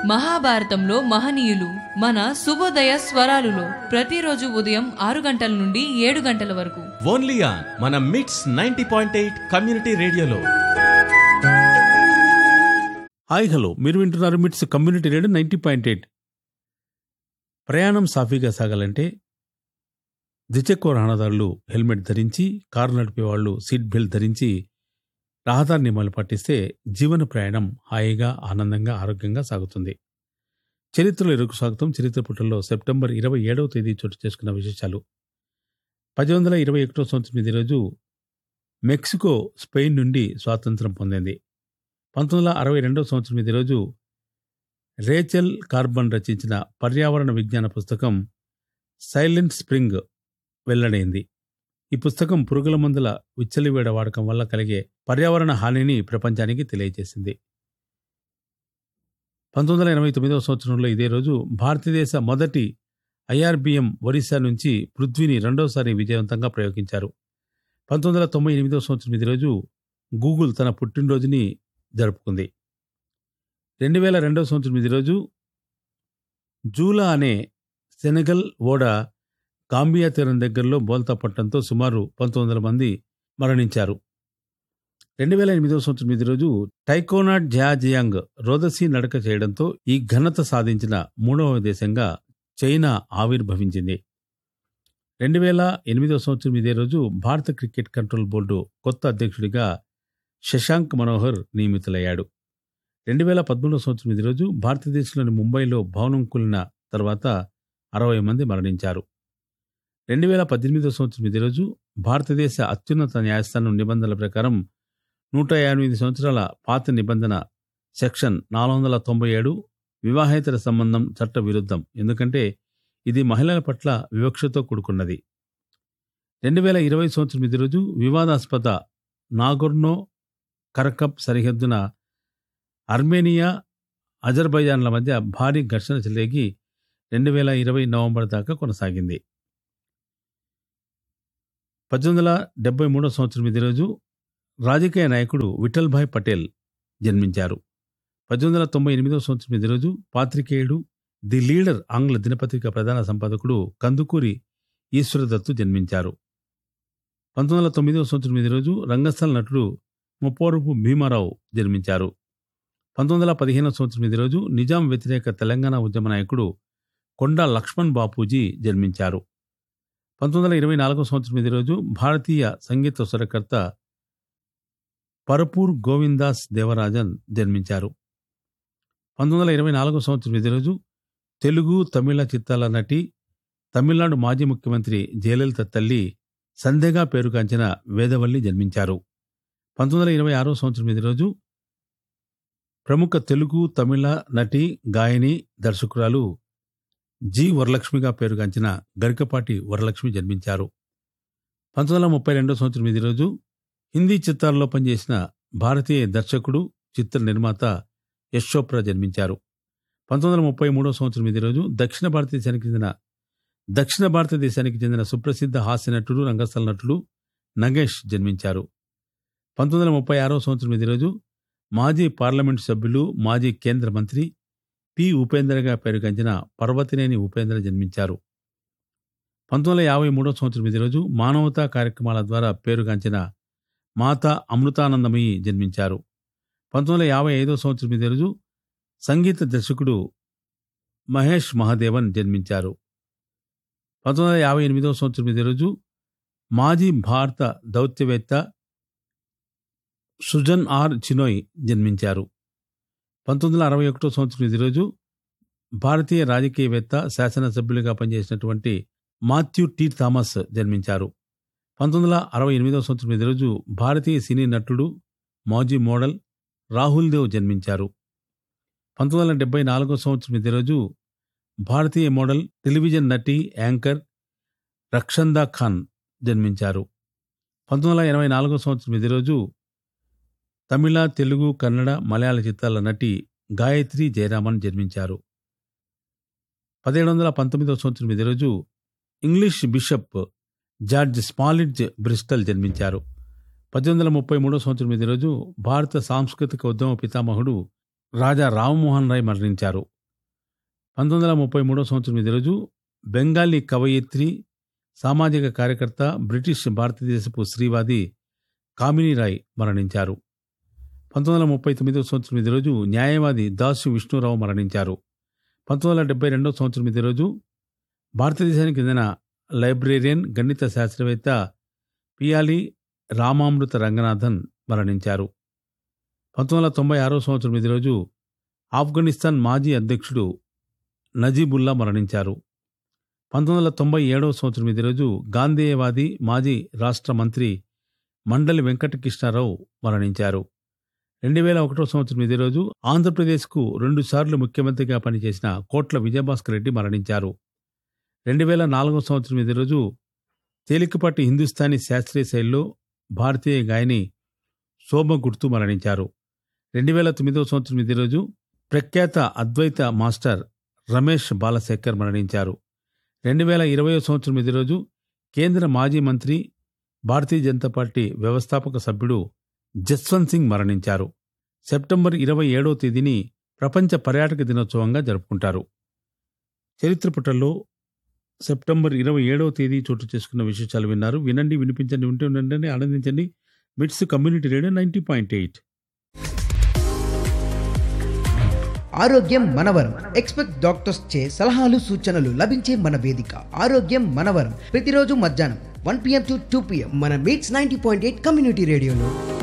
మహాభారతంలో మహనీయులు మన శుభోదయ స్వరాలులో ప్రతిరోజు ఉదయం ఆరు గంటల నుండి ఏడు గంటల వరకు ఓన్లీ ఆన్ మన MITS ninety point eight community రేడియోలో హాయ్ హలో మీరు వింటున్నారు MITS community radio ninety point eight ప్రయాణం సాఫీగా సాగాలంటే ద్విచక్ర వాహనదారులు హెల్మెట్ ధరించి కారు నడిపే వాళ్ళు సీట్ బెల్ట్ ధరించి రహదారి నియమాలు పాటిస్తే జీవన ప్రయాణం హాయిగా ఆనందంగా ఆరోగ్యంగా సాగుతుంది చరిత్రలో ఎరుకు స్వాగతం చరిత్ర పుటల్లో సెప్టెంబర్ ఇరవై ఏడవ తేదీ చోటు చేసుకున్న విశేషాలు పద్దెనిమిది వందల ఇరవై ఒకటో సంవత్సరం ఇదే రోజు మెక్సికో స్పెయిన్ నుండి స్వాతంత్రం పొందింది పంతొమ్మిది వందల అరవై రెండవ సంవత్సరం ఇదే రోజు రేచల్ కార్బన్ రచించిన పర్యావరణ విజ్ఞాన పుస్తకం సైలెంట్ స్ప్రింగ్ వెల్లడైంది ఈ పుస్తకం పురుగుల మందుల విచ్చలివేడ వాడకం వల్ల కలిగే పర్యావరణ హానిని ప్రపంచానికి తెలియజేసింది పంతొమ్మిది వందల ఎనభై తొమ్మిదవ సంవత్సరంలో ఇదే రోజు భారతదేశ మొదటి ఐఆర్బిఎం ఒరిస్సా నుంచి పృథ్వీని రెండోసారి విజయవంతంగా ప్రయోగించారు పంతొమ్మిది వందల తొంభై ఎనిమిదవ సంవత్సరం ఇదే రోజు గూగుల్ తన పుట్టినరోజుని జరుపుకుంది రెండు వేల రెండవ సంవత్సరం ఇదే రోజు జూలా అనే సెనగల్ ఓడ గాంబియా తీరం దగ్గరలో బోల్తా పట్టడంతో సుమారు పంతొమ్మిది వందల మంది మరణించారు రెండు వేల ఎనిమిదవ సంవత్సరం ఇదే రోజు టైకోనాట్ జియాంగ్ రోదసీ నడక చేయడంతో ఈ ఘనత సాధించిన మూడవ దేశంగా చైనా ఆవిర్భవించింది రెండు వేల ఎనిమిదవ సంవత్సరం ఇదే రోజు భారత క్రికెట్ కంట్రోల్ బోర్డు కొత్త అధ్యక్షుడిగా శశాంక్ మనోహర్ నియమితులయ్యాడు రెండు వేల పదమూడవ సంవత్సరం ఇదే రోజు భారతదేశంలోని ముంబైలో భవనం కూలిన తర్వాత అరవై మంది మరణించారు రెండు వేల పద్దెనిమిదవ సంవత్సరం ఇదే రోజు భారతదేశ అత్యున్నత న్యాయస్థానం నిబంధనల ప్రకారం నూట ఎనిమిది సంవత్సరాల పాత నిబంధన సెక్షన్ నాలుగు వందల తొంభై ఏడు వివాహేతర సంబంధం చట్ట విరుద్ధం ఎందుకంటే ఇది మహిళల పట్ల వివక్షతో కూడుకున్నది రెండు వేల ఇరవై సంవత్సరం ఇదే రోజు వివాదాస్పద నాగోర్నో కరకబ్ సరిహద్దున అర్మేనియా అజర్బైజాన్ల మధ్య భారీ ఘర్షణ చెలరేగి రెండు వేల ఇరవై నవంబర్ దాకా కొనసాగింది పద్దెనిమిది వందల డెబ్బై మూడో సంవత్సరం ఇదే రోజు రాజకీయ నాయకుడు విఠల్భాయ్ పటేల్ జన్మించారు పద్దెనిమిది వందల తొంభై ఎనిమిదవ సంవత్సరం ఇదే రోజు పాత్రికేయుడు ది లీడర్ ఆంగ్ల దినపత్రిక ప్రధాన సంపాదకుడు కందుకూరి ఈశ్వరదత్తు జన్మించారు పంతొమ్మిది వందల తొమ్మిదవ సంవత్సరం ఇదే రోజు రంగస్థల నటుడు ముప్పోరుపు భీమారావు జన్మించారు పంతొమ్మిది వందల పదిహేనవ సంవత్సరం ఇదే రోజు నిజాం వ్యతిరేక తెలంగాణ ఉద్యమ నాయకుడు కొండా లక్ష్మణ్ బాపూజీ జన్మించారు పంతొమ్మిది వందల ఇరవై నాలుగవ సంవత్సరం ఇదే రోజు భారతీయ సంగీత స్వరకర్త పరపూర్ గోవిందాస్ దేవరాజన్ జన్మించారు పంతొమ్మిది వందల ఇరవై నాలుగవ సంవత్సరం ఇదే రోజు తెలుగు తమిళ చిత్రాల నటి తమిళనాడు మాజీ ముఖ్యమంత్రి జయలలిత తల్లి సంధ్యగా పేరుగాంచిన వేదవల్లి జన్మించారు పంతొమ్మిది వందల ఇరవై ఆరో సంవత్సరం ఇదే రోజు ప్రముఖ తెలుగు తమిళ నటి గాయని దర్శకురాలు జి వరలక్ష్మిగా పేరుగాంచిన గరికపాటి వరలక్ష్మి జన్మించారు పంతొమ్మిది వందల ముప్పై రెండో సంవత్సరం ఇదే రోజు హిందీ చిత్రాల్లో పనిచేసిన భారతీయ దర్శకుడు చిత్ర నిర్మాత యశ్ చోప్రా జన్మించారు పంతొమ్మిది వందల ముప్పై మూడో సంవత్సరం ఇదే రోజు దక్షిణ భారతదేశానికి చెందిన దక్షిణ భారతదేశానికి చెందిన సుప్రసిద్ధ హాస్య నటుడు రంగస్థల నటుడు నగేష్ జన్మించారు పంతొమ్మిది వందల ముప్పై ఆరో సంవత్సరం ఇదే రోజు మాజీ పార్లమెంటు సభ్యులు మాజీ కేంద్ర మంత్రి పి ఉపేంద్రగా పేరుగంచిన పర్వతినేని ఉపేంద్ర జన్మించారు పంతొమ్మిది వందల యాభై మూడో సంవత్సరం ఇదే రోజు మానవతా కార్యక్రమాల ద్వారా పేరుగాంచిన మాతా అమృతానందమయి జన్మించారు పంతొమ్మిది వందల యాభై ఐదో సంవత్సరం ఇదే రోజు సంగీత దర్శకుడు మహేష్ మహాదేవన్ జన్మించారు పంతొమ్మిది వందల యాభై ఎనిమిదవ సంవత్సరం ఇదే రోజు మాజీ భారత దౌత్యవేత్త సుజన్ ఆర్ చినోయ్ జన్మించారు పంతొమ్మిది వందల అరవై ఒకటో సంవత్సరం ఇదే రోజు భారతీయ రాజకీయవేత్త శాసనసభ్యులుగా పనిచేసినటువంటి మాథ్యూ టి థామస్ జన్మించారు పంతొమ్మిది వందల అరవై ఎనిమిదవ సంవత్సరం ఇదే రోజు భారతీయ సినీ నటుడు మాజీ మోడల్ రాహుల్ దేవ్ జన్మించారు పంతొమ్మిది వందల డెబ్బై నాలుగో సంవత్సరం ఇదే రోజు భారతీయ మోడల్ టెలివిజన్ నటి యాంకర్ రక్షందా ఖాన్ జన్మించారు పంతొమ్మిది వందల ఎనభై నాలుగో సంవత్సరం ఇదే రోజు తమిళ తెలుగు కన్నడ మలయాళ చిత్రాల నటి గాయత్రి జయరామన్ జన్మించారు పదిహేడు వందల పంతొమ్మిదవ సంవత్సరం ఇదే రోజు English bishop George Smalridge Bristol జన్మించారు పద్దెనిమిది వందల ముప్పై మూడో సంవత్సరం ఇదే రోజు భారత సాంస్కృతిక ఉద్యమ పితామహుడు రాజా రామ్మోహన్ రాయ్ మరణించారు పంతొమ్మిది వందల ముప్పై మూడో సంవత్సరం ఇదే రోజు బెంగాలీ కవయిత్రి సామాజిక కార్యకర్త బ్రిటిష్ భారతదేశపు స్త్రీవాది కామినీ రాయ్ మరణించారు పంతొమ్మిది వందల ముప్పై తొమ్మిదవ సంవత్సరం ఇదే రోజు న్యాయవాది దాసు విష్ణురావు మరణించారు పంతొమ్మిది వందల డెబ్బై రెండవ సంవత్సరం ఇదే రోజు భారతదేశానికి చెందిన లైబ్రేరియన్ గణిత శాస్త్రవేత్త పియాలి రామామృత రంగనాథన్ మరణించారు పంతొమ్మిది వందల తొంభై ఆరో సంవత్సరం ఇదే రోజు ఆఫ్ఘనిస్తాన్ మాజీ అధ్యక్షుడు నజీబుల్లా మరణించారు పంతొమ్మిది వందల తొంభై ఏడవ సంవత్సరం ఇదే రోజు గాంధేయవాది మాజీ రాష్ట్ర మంత్రి మండలి వెంకటకృష్ణారావు మరణించారు రెండు వేల ఒకటో సంవత్సరం ఇదే రోజు ఆంధ్రప్రదేశ్కు రెండుసార్లు ముఖ్యమంత్రిగా పనిచేసిన కోట్ల విజయభాస్కర్ రెడ్డి మరణించారు రెండు వేల నాలుగో సంవత్సరం ఇదే రోజు తేలికపాటి హిందుస్థానీ శాస్త్రీయ శైలిలో భారతీయ గాయని శోభ గుర్తు మరణించారు రెండు వేల తొమ్మిదవ సంవత్సరం ఇదే రోజు ప్రఖ్యాత అద్వైత మాస్టర్ రమేష్ బాలశేఖర్ మరణించారు రెండు వేల ఇరవయో సంవత్సరం ఇదే రోజు కేంద్ర మాజీ మంత్రి భారతీయ జనతా పార్టీ వ్యవస్థాపక సభ్యుడు జస్వంత్ సింగ్ మరణించారు సెప్టెంబర్ ఇరవై ఏడవ తేదీని ప్రపంచ పర్యాటక దినోత్సవంగా జరుపుకుంటారు చరిత్ర పుటల్లో సెప్టెంబర్ ఇరవై ఏడవ తేదీ చోటు చేసుకున్న విశేషాలు విన్నారు వినండి వినిపించండి ఉంటే ఉండండి ఆనందించండి MITS community radio ninety point eight ఆరోగ్యం మనవరం ఎక్స్పెక్ట్ డాక్టర్స్ చే సలహాలు సూచనలు లభించే మన వేదిక ఆరోగ్యం మనవరం ప్రతిరోజు మధ్యాహ్నం one PM to two PM మన MITS ninety point eight community రేడియోలో